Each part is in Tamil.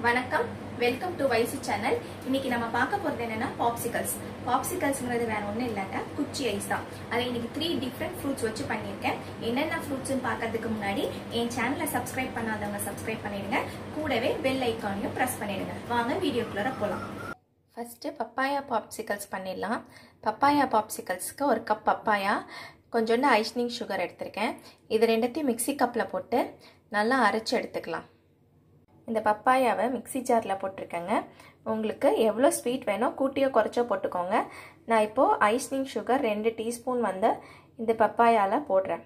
வணக்கம் வெல்கம் டு வைசி சேனல் இன்னைக்கு நம்ம பார்க்க போறது என்னன்னா பாப்சிகல்ஸ் பாப்சிகல்ஸ்ங்கிறது வேற ஒண்ணும் இல்லைங்க குச்சி ஐஸ் தான் அதை இன்னைக்கு த்ரீ டிஃப்ரெண்ட் ஃப்ரூட்ஸ் வச்சு பண்ணியிருக்கேன் என்னென்ன ஃப்ரூட்ஸ்னு பார்க்கறதுக்கு முன்னாடி என் சேனலை சப்ஸ்கிரைப் பண்ணாதவங்க சப்ஸ்கிரைப் பண்ணிடுங்க கூடவே பெல் ஐக்கானையும் ப்ரெஸ் பண்ணிடுங்க வாங்க வீடியோக்குள்ளார போகலாம் ஃபஸ்ட்டு பப்பாயா பாப்சிகல்ஸ் பண்ணிடலாம் பப்பாயா பாப்சிகல்ஸ்க்கு ஒரு கப் பப்பாயா கொஞ்சோண்டு ஐஸ்னிங் சுகர் எடுத்திருக்கேன் இது ரெண்டுத்தையும் மிக்சி கப்பில் போட்டு நல்லா அரைச்சி எடுத்துக்கலாம் இந்த பப்பாயாவை மிக்சி ஜாரில் போட்டிருக்கேங்க உங்களுக்கு எவ்வளோ ஸ்வீட் வேணும் கூட்டியோ குறைச்சோ போட்டுக்கோங்க நான் இப்போது ஐஸ்னிங் சுகர் ரெண்டு டீஸ்பூன் வந்து இந்த பப்பாயாவில் போடுறேன்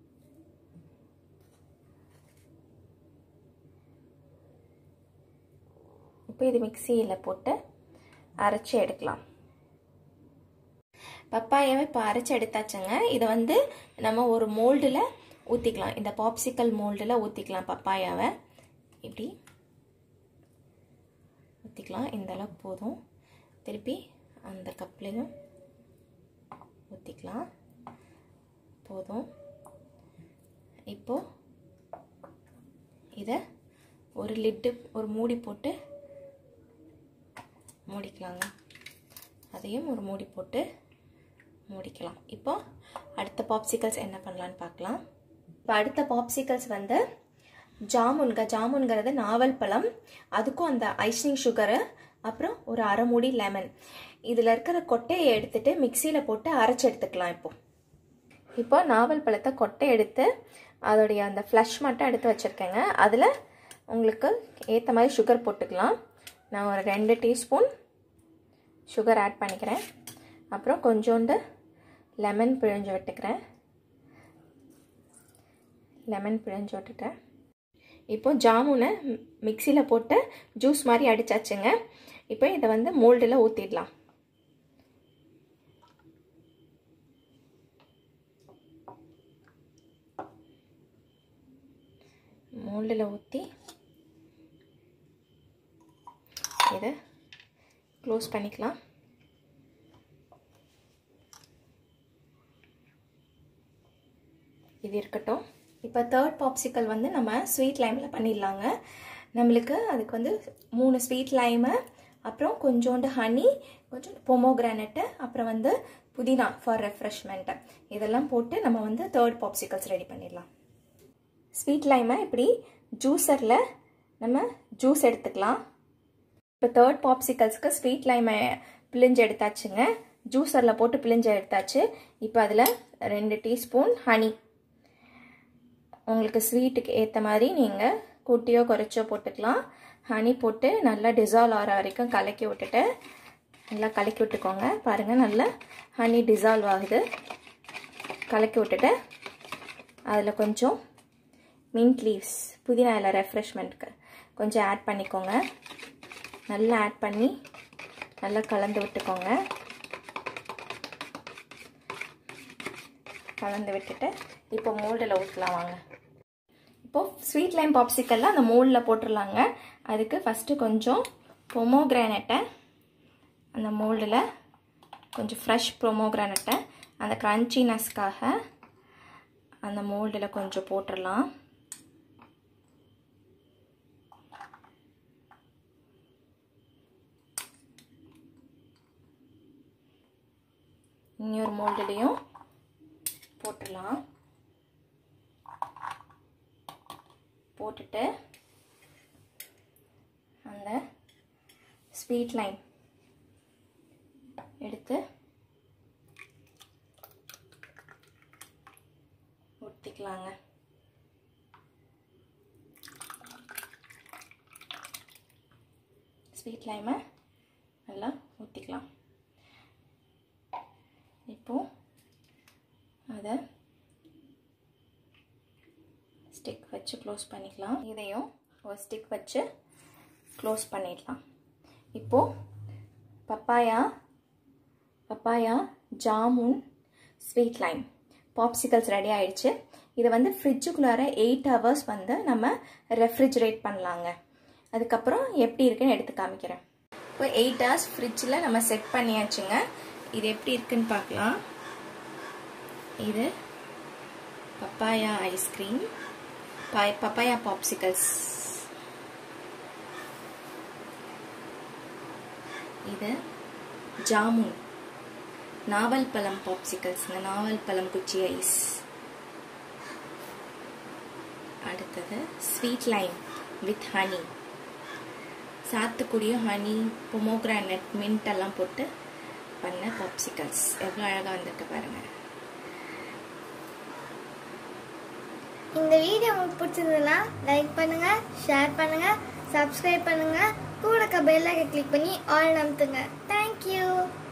இப்போ இது மிக்சியில் போட்டு அரைச்சி எடுக்கலாம் பப்பாயாவை இப்போ அரைச்சி எடுத்தாச்சுங்க இதை வந்து நம்ம ஒரு மோல்டில் ஊற்றிக்கலாம் இந்த பாப்சிக்கல் மோல்டில் ஊற்றிக்கலாம் பப்பாயாவை இப்படி ஊற்றிக்கலாம் இந்த அளவுக்கு போதும் திருப்பி அந்த கப்லேயும் ஊற்றிக்கலாம் போதும் இப்போது இதை ஒரு லிட்டு ஒரு மூடி போட்டு மூடிக்கலாங்க அதையும் ஒரு மூடி போட்டு மூடிக்கலாம் இப்போ அடுத்த பாப்சிக்கல்ஸ் என்ன பண்ணலான்னு பார்க்கலாம் இப்போ அடுத்த பாப்சிக்கல்ஸ் வந்து ஜாமுன்க ஜாமுன்கிறது நாவல் பழம் அதுக்கும் அந்த ஐஸ்னிங் சுகரு அப்புறம் ஒரு அரை மூடி லெமன் இதில் இருக்கிற கொட்டையை எடுத்துட்டு மிக்சியில் போட்டு அரைச்சி எடுத்துக்கலாம் இப்போ இப்போ நாவல் பழத்தை கொட்டை எடுத்து அதோடைய அந்த ஃப்ளஷ் மட்டும் எடுத்து வச்சுருக்கேங்க அதில் உங்களுக்கு ஏற்ற மாதிரி சுகர் போட்டுக்கலாம் நான் ஒரு ரெண்டு டீஸ்பூன் சுகர் ஆட் பண்ணிக்கிறேன் அப்புறம் கொஞ்சோண்டு லெமன் பிழிஞ்சு விட்டுக்கிறேன் லெமன் பிழிஞ்சு விட்டுட்டேன் இப்போ ஜாமுனை மிக்சியில் போட்டு ஜூஸ் மாதிரி அடிச்சாச்சுங்க இப்போ இதை வந்து மோல்டில் ஊற்றிடலாம் மோல்டில் ஊற்றி இதை க்ளோஸ் பண்ணிக்கலாம் இது இருக்கட்டும் இப்போ தேர்ட் பாப்சிக்கல் வந்து நம்ம ஸ்வீட் லைமில் பண்ணிடலாங்க நம்மளுக்கு அதுக்கு வந்து மூணு ஸ்வீட் லைமு அப்புறம் கொஞ்சோண்டு ஹனி கொஞ்சம் பொமோகிரானட்டு அப்புறம் வந்து புதினா ஃபார் ரெஃப்ரெஷ்மெண்ட்டு இதெல்லாம் போட்டு நம்ம வந்து தேர்ட் பாப்சிக்கல்ஸ் ரெடி பண்ணிடலாம் ஸ்வீட் லைமை இப்படி ஜூஸரில் நம்ம ஜூஸ் எடுத்துக்கலாம் இப்போ தேர்ட் பாப்சிக்கல்ஸ்க்கு ஸ்வீட் லைமை பிழிஞ்சு எடுத்தாச்சுங்க ஜூஸரில் போட்டு பிழிஞ்சு எடுத்தாச்சு இப்போ அதில் ரெண்டு டீஸ்பூன் ஹனி உங்களுக்கு ஸ்வீட்டுக்கு ஏற்ற மாதிரி நீங்கள் கூட்டியோ குறைச்சோ போட்டுக்கலாம் ஹனி போட்டு நல்லா டிசால்வ் ஆகிற வரைக்கும் கலக்கி விட்டுட்டு நல்லா கலக்கி விட்டுக்கோங்க பாருங்கள் நல்லா ஹனி டிசால்வ் ஆகுது கலக்கி விட்டுட்டு அதில் கொஞ்சம் மின்ட் லீவ்ஸ் புதினா இலை ரெஃப்ரெஷ்மெண்ட்க்கு கொஞ்சம் ஆட் பண்ணிக்கோங்க நல்லா ஆட் பண்ணி நல்லா கலந்து விட்டுக்கோங்க கலந்து விட்டுட்டு இப்போ மோல்டில் ஊற்றலாம் வாங்க இப்போது ஸ்வீட் லைம் பாப்சிக்கல்லாம் அந்த மோல்டில் போட்டுடலாங்க அதுக்கு ஃபஸ்ட்டு கொஞ்சம் பொமோகிரானட்டை அந்த மோல்டில் கொஞ்சம் ஃப்ரெஷ் ப்ரொமோகிரானட்டை அந்த க்ரன்ச்சினஸ்க்காக அந்த மோல்டில் கொஞ்சம் போட்டுடலாம் இன்னொரு மோல்டுலேயும் போட்டுடலாம் போட்டுட்டு அந்த ஸ்வீட் லைம் எடுத்து ஊற்றிக்கலாங்க ஸ்வீட் லைமை நல்லா ஊற்றிக்கலாம் இப்போது அதை ஸ்டிக் வச்சு க்ளோஸ் பண்ணிக்கலாம் இதையும் ஒரு ஸ்டிக் வச்சு க்ளோஸ் பண்ணிடலாம் இப்போது பப்பாயா பப்பாயா ஜாமுன் ஸ்வீட் லைம் பாப்சிக்கல்ஸ் ரெடி ஆயிடுச்சு இதை வந்து ஃப்ரிட்ஜுக்குள்ளார எயிட் ஹவர்ஸ் வந்து நம்ம ரெஃப்ரிஜரேட் பண்ணலாங்க அதுக்கப்புறம் எப்படி இருக்குன்னு எடுத்து காமிக்கிறேன் இப்போ எயிட் ஹவர்ஸ் ஃப்ரிட்ஜில் நம்ம செட் பண்ணியாச்சுங்க இது எப்படி இருக்குன்னு பார்க்கலாம் இது பப்பாயா ஐஸ்கிரீம் பப்பாயா பாப்சிகல்ஸ் இது ஜாமுன் நாவல் பழம் பாப்சிக்கல்ஸ் நாவல் பழம் குச்சி ஐஸ் அடுத்தது ஸ்வீட் லைம் வித் ஹனி சாத்துக்குடியும் ஹனி பொமோக்ரானட் மின்ட் எல்லாம் போட்டு பண்ண பாப்சிக்கல்ஸ் எவ்வளோ அழகாக வந்திருக்கு பாருங்க இந்த வீடியோ உங்களுக்கு பிடிச்சிருந்ததுன்னா லைக் பண்ணுங்க ஷேர் பண்ணுங்க சப்ஸ்கிரைப் பண்ணுங்க கூட பெல் ஐக்கன் கிளிக் பண்ணி ஆல் நம்புங்க தேங்க்யூ